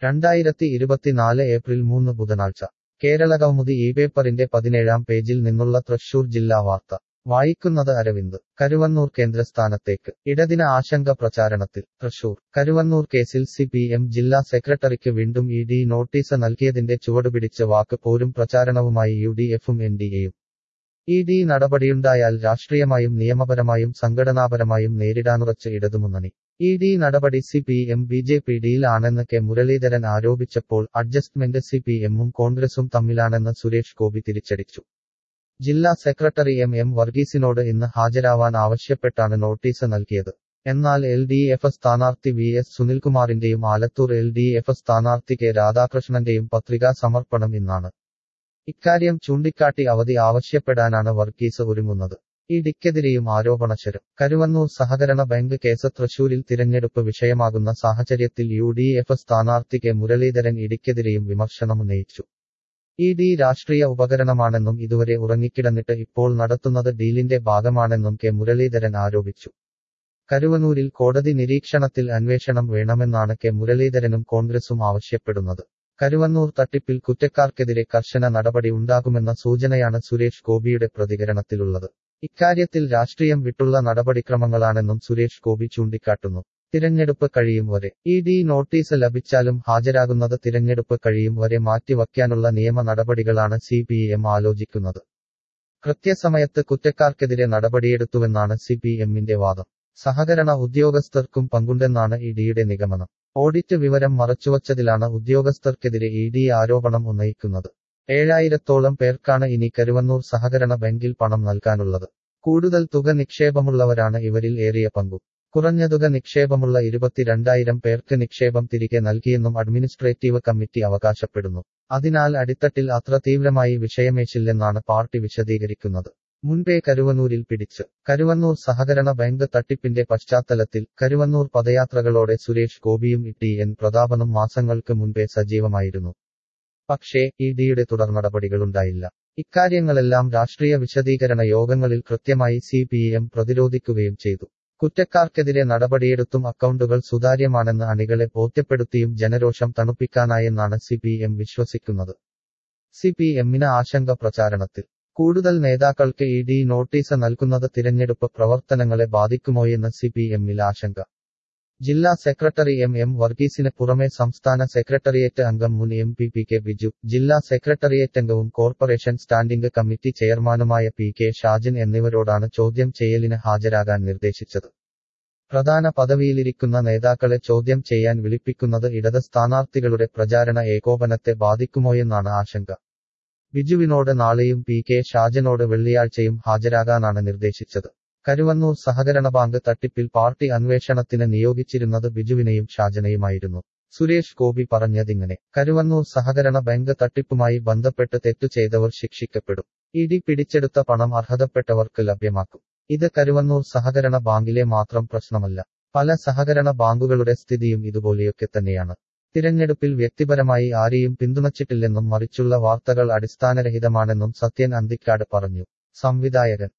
രണ്ടായിരത്തി ഇരുപത്തിനാല് ഏപ്രിൽ മൂന്ന് ബുധനാഴ്ച കേരളകൗമുദി ഈ പേപ്പറിന്റെ പതിനേഴാം പേജിൽ നിന്നുള്ള തൃശൂർ ജില്ലാ വാർത്ത വായിക്കുന്നത് അരവിന്ദ് കരുവന്നൂർ കേന്ദ്രസ്ഥാനത്തേക്ക് ഇടതിന ആശങ്ക പ്രചാരണത്തിൽ തൃശൂർ കരുവന്നൂർ കേസിൽ സി പി എം ജില്ലാ സെക്രട്ടറിക്ക് വീണ്ടും ഇ ഡി നോട്ടീസ് നൽകിയതിന്റെ ചുവടുപിടിച്ച് വാക്ക് പോരും പ്രചാരണവുമായി യു ഡി എഫും എൻ ഡി എയും ഇ ഡി നടപടിയുണ്ടായാൽ രാഷ്ട്രീയമായും നിയമപരമായും സംഘടനാപരമായും നേരിടാനുറച്ച് ഇടതുമുന്നണി ഇ ഡി നടപടി C P M B J P ഡിയിലാണെന്ന് കെ മുരളീധരൻ ആരോപിച്ചപ്പോൾ അഡ്ജസ്റ്റ്മെന്റ് സി പി എമ്മും കോൺഗ്രസും തമ്മിലാണെന്ന് സുരേഷ് ഗോപി തിരിച്ചടിച്ചു ജില്ലാ സെക്രട്ടറി എം എം വർഗീസിനോട് ഇന്ന് ഹാജരാവാൻ ആവശ്യപ്പെട്ടാണ് നോട്ടീസ് നൽകിയത് എന്നാൽ എൽ ഡി എഫ് സ്ഥാനാർത്ഥി വി എസ് സുനിൽകുമാറിന്റെയും ആലത്തൂർ എൽ ഡി എഫ് സ്ഥാനാർത്ഥി കെ രാധാകൃഷ്ണന്റെയും പത്രികാ സമർപ്പണം ഇന്നാണ് ഇക്കാര്യം ചൂണ്ടിക്കാട്ടി അവധി ആവശ്യപ്പെടാനാണ് വർഗീസ് ഒരുങ്ങുന്നത് ഇടിക്കെതിരെയും ആരോപണശരം കരുവന്നൂർ സഹകരണ ബാങ്ക് കേസ് തൃശൂരിൽ തിരഞ്ഞെടുപ്പ് വിഷയമാകുന്ന സാഹചര്യത്തിൽ യു ഡി എഫ് സ്ഥാനാർത്ഥി കെ മുരളീധരൻ ഇടിക്കെതിരെയും വിമർശനമുന്നയിച്ചു ഇ ഡി രാഷ്ട്രീയ ഉപകരണമാണെന്നും ഇതുവരെ ഉറങ്ങിക്കിടന്നിട്ട് ഇപ്പോൾ നടത്തുന്നത് ഡീലിന്റെ ഭാഗമാണെന്നും കെ മുരളീധരൻ ആരോപിച്ചു കരുവന്നൂരിൽ കോടതി നിരീക്ഷണത്തിൽ അന്വേഷണം വേണമെന്നാണ് കെ മുരളീധരനും കോൺഗ്രസും ആവശ്യപ്പെടുന്നത് കരുവന്നൂർ തട്ടിപ്പിൽ കുറ്റക്കാർക്കെതിരെ കർശന നടപടി ഉണ്ടാകുമെന്ന സൂചനയാണ് സുരേഷ് ഗോപിയുടെ പ്രതികരണത്തിലുള്ളത് ഇക്കാര്യത്തിൽ രാഷ്ട്രീയം വിട്ടുള്ള നടപടിക്രമങ്ങളാണെന്നും സുരേഷ് ഗോപി ചൂണ്ടിക്കാട്ടുന്നു തിരഞ്ഞെടുപ്പ് കഴിയും വരെ ഇ ഡി നോട്ടീസ് ലഭിച്ചാലും ഹാജരാകുന്നത് തിരഞ്ഞെടുപ്പ് കഴിയും വരെ മാറ്റിവയ്ക്കാനുള്ള നിയമ നടപടികളാണ് സി പി എം ആലോചിക്കുന്നത് കൃത്യസമയത്ത് കുറ്റക്കാർക്കെതിരെ നടപടിയെടുത്തുവെന്നാണ് സി പി എമ്മിന്റെ വാദം സഹകരണ ഉദ്യോഗസ്ഥർക്കും പങ്കുണ്ടെന്നാണ് ഇ ഡിയുടെ നിഗമനം ഓഡിറ്റ് വിവരം മറച്ചുവച്ചതിലാണ് ഉദ്യോഗസ്ഥർക്കെതിരെ ഇ ഡി ആരോപണം ഉന്നയിക്കുന്നത് ഏഴായിരത്തോളം പേർക്കാണ് ഇനി കരുവന്നൂർ സഹകരണ ബാങ്കിൽ പണം നൽകാനുള്ളത് കൂടുതൽ തുക നിക്ഷേപമുള്ളവരാണ് ഇവരിൽ ഏറിയ പങ്കും കുറഞ്ഞ തുക നിക്ഷേപമുള്ള ഇരുപത്തിരണ്ടായിരം പേർക്ക് നിക്ഷേപം തിരികെ നൽകിയെന്നും അഡ്മിനിസ്ട്രേറ്റീവ് കമ്മിറ്റി അവകാശപ്പെടുന്നു അതിനാൽ അടിത്തട്ടിൽ അത്ര തീവ്രമായി വിഷയമേശില്ലെന്നാണ് പാർട്ടി വിശദീകരിക്കുന്നത് മുൻപേ കരുവന്നൂരിൽ പിടിച്ച് കരുവന്നൂർ സഹകരണ ബാങ്ക് തട്ടിപ്പിന്റെ പശ്ചാത്തലത്തിൽ കരുവന്നൂർ പദയാത്രകളോടെ സുരേഷ് ഗോപിയും ടി എൻ പ്രതാപനും മാസങ്ങൾക്ക് മുൻപേ സജീവമായിരുന്നു പക്ഷേ ഇ ഡിയുടെ തുടർ നടപടികളുണ്ടായില്ല ഇക്കാര്യങ്ങളെല്ലാം രാഷ്ട്രീയ വിശദീകരണ യോഗങ്ങളിൽ കൃത്യമായി സി പി എം പ്രതിരോധിക്കുകയും ചെയ്തു കുറ്റക്കാർക്കെതിരെ നടപടിയെടുത്തും അക്കൗണ്ടുകൾ സുതാര്യമാണെന്ന് അണികളെ ബോധ്യപ്പെടുത്തിയും ജനരോഷം തണുപ്പിക്കാനായെന്നാണ് സി പി എം വിശ്വസിക്കുന്നത് സി പി എമ്മിന് ആശങ്ക പ്രചാരണത്തിൽ കൂടുതൽ നേതാക്കൾക്ക് ഇ ഡി നോട്ടീസ് നൽകുന്നത് തിരഞ്ഞെടുപ്പ് പ്രവർത്തനങ്ങളെ ബാധിക്കുമോയെന്ന് സി പി എമ്മിൽ ആശങ്ക ജില്ലാ സെക്രട്ടറി എം എം വർഗീസിന് പുറമെ സംസ്ഥാന സെക്രട്ടേറിയറ്റ് അംഗം മുൻ M P P K Biju ജില്ലാ സെക്രട്ടേറിയറ്റ് അംഗവും കോർപ്പറേഷൻ സ്റ്റാൻഡിംഗ് കമ്മിറ്റി ചെയർമാനുമായ പി കെ ഷാജിൻ എന്നിവരോടാണ് ചോദ്യം ചെയ്യലിന് ഹാജരാകാൻ നിർദ്ദേശിച്ചത് പ്രധാന പദവിയിലിരിക്കുന്ന നേതാക്കളെ ചോദ്യം ചെയ്യാൻ വിളിപ്പിക്കുന്നത് ഇടത് സ്ഥാനാർത്ഥികളുടെ പ്രചാരണ ഏകോപനത്തെ ബാധിക്കുമോയെന്നാണ് ആശങ്ക ബിജുവിനോട് നാളെയും പി കെ ഷാജനോട് വെള്ളിയാഴ്ചയും ഹാജരാകാനാണ് നിർദ്ദേശിച്ചത് കരുവന്നൂർ സഹകരണ ബാങ്ക് തട്ടിപ്പിൽ പാർട്ടി അന്വേഷണത്തിന് നിയോഗിച്ചിരുന്നത് ബിജുവിനെയും ഷാജനയുമായിരുന്നു സുരേഷ് ഗോപി പറഞ്ഞതിങ്ങനെ കരുവന്നൂർ സഹകരണ ബാങ്ക് തട്ടിപ്പുമായി ബന്ധപ്പെട്ട് തെറ്റു ചെയ്തവർ ശിക്ഷിക്കപ്പെടും ഇടി പിടിച്ചെടുത്ത പണം അർഹതപ്പെട്ടവർക്ക് ലഭ്യമാക്കും ഇത് കരുവന്നൂർ സഹകരണ ബാങ്കിലെ മാത്രം പ്രശ്നമല്ല പല സഹകരണ ബാങ്കുകളുടെ സ്ഥിതിയും ഇതുപോലെയൊക്കെ തന്നെയാണ് തിരഞ്ഞെടുപ്പിൽ വ്യക്തിപരമായി ആരെയും പിന്തുണച്ചിട്ടില്ലെന്നും മറിച്ചുള്ള വാർത്തകൾ അടിസ്ഥാനരഹിതമാണെന്നും സത്യൻ അന്തിക്കാട് പറഞ്ഞു സംവിധായകൻ